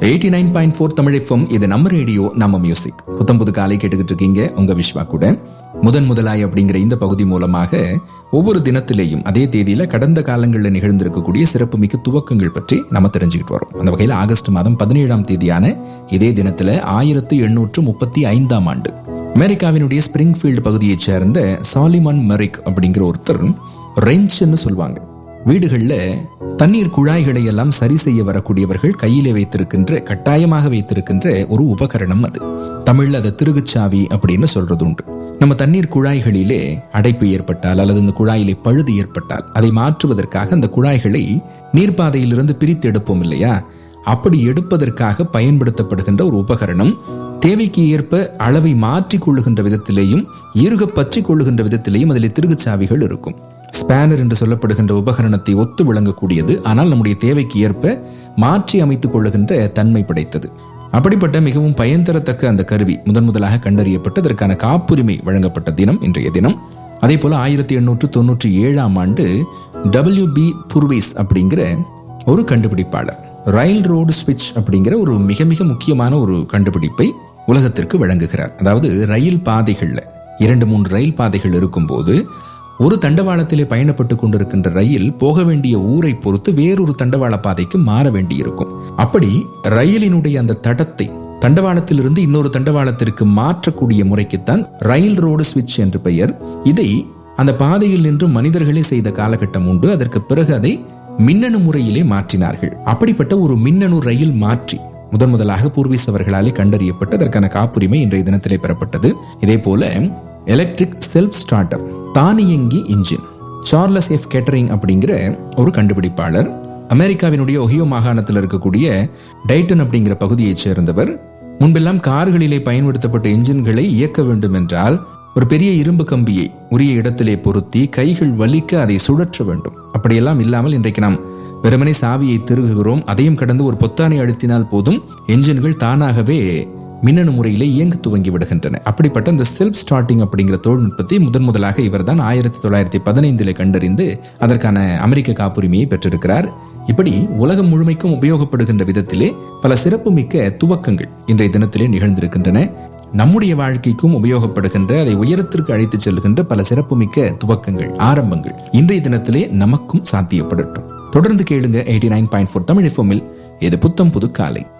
eighty nine point four Tamil FM இது நம்ம radio நம்ம மியூசிக் புத்தம் புது காலை கேட்டுக்கிட்டு இருக்கீங்க உங்க விஸ்வா கூட முதன் முதலாய் அப்படிங்கிற இந்த பகுதி மூலமாக ஒவ்வொரு தினத்திலேயும் அதே தேதியில கடந்த காலங்களில் நிகழ்ந்திருக்கக்கூடிய சிறப்புமிக்க துவக்கங்கள் பற்றி நம்ம தெரிஞ்சுக்கிட்டு வரோம் அந்த வகையில் ஆகஸ்ட் மாதம் பதினேழாம் தேதியான இதே தினத்துல ஆயிரத்து எண்ணூற்று முப்பத்தி ஐந்தாம் ஆண்டு அமெரிக்காவினுடைய ஸ்பிரிங்ஃபீல்டு பகுதியைச் சேர்ந்த சாலிமன் மெரிக் அப்படிங்கிற ஒருத்தர் ரெஞ்ச்னு சொல்லுவாங்க வீடுகள்ல தண்ணீர் குழாய்களை எல்லாம் சரி செய்ய வரக்கூடியவர்கள் கையிலே வைத்திருக்கின்ற கட்டாயமாக வைத்திருக்கின்ற ஒரு உபகரணம் அது தமிழ்ல அதை திருகுச்சாவி அப்படின்னு சொல்றது உண்டு நம்ம தண்ணீர் குழாய்களிலே அடைப்பு ஏற்பட்டால் அல்லது இந்த குழாயிலே பழுது ஏற்பட்டால் அதை மாற்றுவதற்காக அந்த குழாய்களை நீர்ப்பாதையிலிருந்து பிரித்து எடுப்போம் இல்லையா அப்படி எடுப்பதற்காக பயன்படுத்தப்படுகின்ற ஒரு உபகரணம் தேவைக்கு ஏற்ப அளவை மாற்றிக் கொள்ளுகின்ற விதத்திலேயும் இறுக பற்றிக் கொள்ளுகின்ற விதத்திலேயும் அதில் திருகுச்சாவிகள் இருக்கும் ஸ்பேனர் என்று சொல்லப்படுகின்ற உபகரணத்தை ஒத்து விளங்கக்கூடியது ஆனால் நம்முடைய தேவைக்கு ஏற்ப மாற்றி அமைத்துக் கொள்ளுகின்ற தன்மை படைத்தது அப்படிப்பட்ட மிகவும் பயன் தரத்தக்க அந்த கருவி முதன் முதலாக கண்டறியப்பட்டு அதற்கான காப்புரிமை வழங்கப்பட்ட தினம் இன்றைய தினம் அதே போல ஆயிரத்தி எண்ணூற்று தொன்னூற்றி ஏழாம் ஆண்டு டபிள்யூ பி புர்வீஸ் அப்படிங்கிற ஒரு கண்டுபிடிப்பாளர் ரயில் ரோடு ஸ்விட்ச் அப்படிங்கிற ஒரு மிக மிக முக்கியமான ஒரு கண்டுபிடிப்பை உலகத்திற்கு வழங்குகிறார் அதாவது ரயில் பாதைகள்ல இரண்டு மூன்று ரயில் பாதைகள் இருக்கும்போது ஒரு தண்டவாளத்திலே பயணப்பட்டு கொண்டிருக்கின்ற ரயில் போக வேண்டிய ஊரை பொறுத்து வேறொரு தண்டவாள பாதைக்கு மாற வேண்டியிருக்கும் அப்படி ரயிலினுடைய அந்த தடத்தை தண்டவாளத்திலிருந்து இன்னொரு தண்டவாளத்திற்கு மாற்றக்கூடிய முறைக்குத்தான் ரயில் ரோடு சுவிட்ச் என்று பெயர் இதை அந்த பாதையில் நின்று மனிதர்களே செய்த காலகட்டம் உண்டு அதற்கு பிறகு அதை மின்னணு முறையிலே மாற்றினார்கள் அப்படிப்பட்ட ஒரு மின்னணு ரயில் மாற்றி முதன் முதலாக பூர்வீஸ் அவர்களாலே கண்டறியப்பட்டு அதற்கான காப்புரிமை இன்றைய தினத்திலே பெறப்பட்டது இதே போல எலக்ட்ரிக் செல்ஃப் ஸ்டார்டர் தானியங்கி இன்ஜின் சார்லஸ் எஃப் கேட்டரிங் அப்படிங்கிற ஒரு கண்டுபிடிப்பாளர் அமெரிக்காவினுடைய ஒஹியோ மாகாணத்தில் இருக்கக்கூடிய டைட்டன் அப்படிங்கிற பகுதியைச் சேர்ந்தவர் முன்பெல்லாம் கார்களிலே பயன்படுத்தப்பட்ட என்ஜின்களை இயக்க வேண்டும் என்றால் ஒரு பெரிய இரும்பு கம்பியை உரிய இடத்திலே பொருத்தி கைகள் வலிக்க அதை சுழற்ற வேண்டும் அப்படியெல்லாம் இல்லாமல் இன்றைக்கு நாம் வெறுமனே சாவியை திருகுகிறோம் அதையும் கடந்து ஒரு பொத்தானை அழுத்தினால் போதும் என்ஜின்கள் தானாகவே மின்னணு முறையிலே இயங்க துவங்கி விடுகின்றன அப்படிப்பட்ட இந்த செல்ஃப் ஸ்டார்டிங் அப்படிங்கிற தொழில்நுட்பத்தை முதன் முதலாக இவர் தான் ஆயிரத்தி தொள்ளாயிரத்தி பதினைந்திலே கண்டறிந்து அதற்கான அமெரிக்க காப்புரிமையை பெற்றிருக்கிறார் இப்படி உலகம் முழுமைக்கும் உபயோகப்படுகின்ற விதத்திலே பல சிறப்புமிக்க துவக்கங்கள் இன்றைய தினத்திலே நிகழ்ந்திருக்கின்றன நம்முடைய வாழ்க்கைக்கும் உபயோகப்படுகின்ற அதை உயரத்திற்கு அழைத்துச் செல்கின்ற பல சிறப்புமிக்க துவக்கங்கள் ஆரம்பங்கள் இன்றைய தினத்திலே நமக்கும் சாத்தியப்படட்டும் தொடர்ந்து கேளுங்க eighty nine point four Tamil எஃப்எம்மில் இது புத்தம் புது காலை